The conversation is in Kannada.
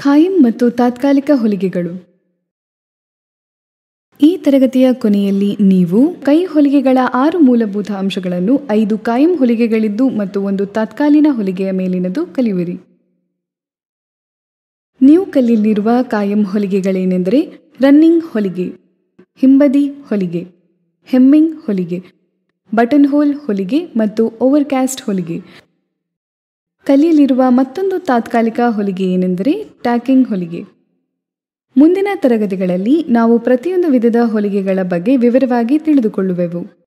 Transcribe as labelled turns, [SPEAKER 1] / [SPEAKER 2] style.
[SPEAKER 1] ಖಾಯಂ ಮತ್ತು ತಾತ್ಕಾಲಿಕ ಹೊಲಿಗೆಗಳು ಈ ತರಗತಿಯ ಕೊನೆಯಲ್ಲಿ ನೀವು ಕೈ ಹೊಲಿಗೆಗಳ ಆರು ಮೂಲಭೂತ ಅಂಶಗಳನ್ನು ಐದು ಕಾಯಂ ಹೊಲಿಗೆಗಳಿದ್ದು ಮತ್ತು ಒಂದು ತಾತ್ಕಾಲಿನ ಹೊಲಿಗೆಯ ಮೇಲಿನದು ಕಲಿಯುವಿರಿ ನೀವು ಕಲಿಯಲಿರುವ ಕಾಯಂ ಹೊಲಿಗೆಗಳೇನೆಂದರೆ ರನ್ನಿಂಗ್ ಹೊಲಿಗೆ ಹಿಂಬದಿ ಹೊಲಿಗೆ ಹೆಮ್ಮಿಂಗ್ ಹೊಲಿಗೆ ಬಟನ್ ಹೋಲ್ ಹೊಲಿಗೆ ಮತ್ತು ಓವರ್ಕ್ಯಾಸ್ಟ್ ಹೊಲಿಗೆ ಕಲಿಯಲಿರುವ ಮತ್ತೊಂದು ತಾತ್ಕಾಲಿಕ ಹೊಲಿಗೆ ಏನೆಂದರೆ ಟ್ಯಾಕಿಂಗ್ ಹೊಲಿಗೆ ಮುಂದಿನ ತರಗತಿಗಳಲ್ಲಿ ನಾವು ಪ್ರತಿಯೊಂದು ವಿಧದ ಹೊಲಿಗೆಗಳ ಬಗ್ಗೆ ವಿವರವಾಗಿ ತಿಳಿದುಕೊಳ್ಳುವೆವು